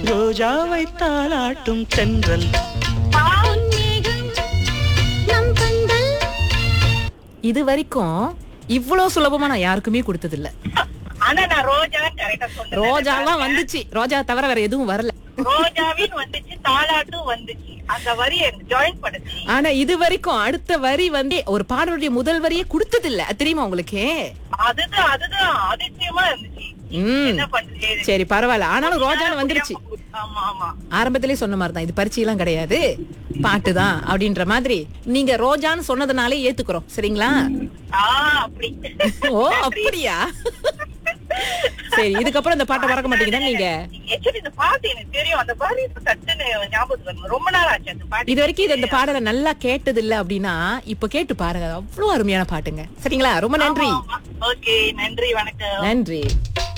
ரோஜாவை தாளாட்டும் தென்றல் பொன்மேகம் நம் கண்கள் இது வரைக்கும் இவ்வளவு சுலபமா நான் யாருக்குமே கொடுத்தது இல்ல ஆனா நான் ரோஜா கரெக்டா சொன்னேன் ரோஜாலாம் வந்துச்சு ரோஜா தவிர வேற எதுவும் வரல ரோஜாவின் வந்துச்சு தாலாட்டும் வந்துச்சு அந்த வரி எனக்கு ஜாயின் பண்ணுச்சு ஆனா இது வரைக்கும் அடுத்த வரி வந்து ஒரு பாடலுடைய முதல் வரியே கொடுத்தது இல்ல அது தெரியுமா உங்களுக்கு அதுதான் அதுதான் அதிசயமா இருந்துச்சு ம். என்ன பண்றது சரி பரவாயில்ல ஆனாலும் ரோஜான்னு வந்துருச்சு ஆமா ஆமா ஆரம்பத்திலே சொன்ன மாதிரி தான் இது பரீட்சையெல்லாம் கிடையாது பாட்டு தான் அப்படின்ற மாதிரி நீங்க ரோஜான்னு சொன்னதுனாலே ஏத்துக்கிறோம் சரிங்களா ஆ அப்படி ஓ அப்படியா சரி இதுக்கப்புறம் இந்த பாட்டை மறக்க மாட்டீங்கன்னா நீங்க ஆக்சுவலி இந்த பாட்டு எனக்கு தெரியும் அந்த பாட்டு இப்ப சட்டுன்னு ஞாபகத்துக்கு வரணும். ரொம்ப நாள் ஆச்சு அந்த பாட்டு இது வரைக்கும் இது இந்த பாடலை நல்லா கேட்டது இல்ல அப்படின்னா இப்ப கேட்டு பாருங்க அவ்வளவு அருமையான பாட்டுங்க சரிங்களா ரொம்ப நன்றி ஓகே நன்றி வணக்கம் நன்றி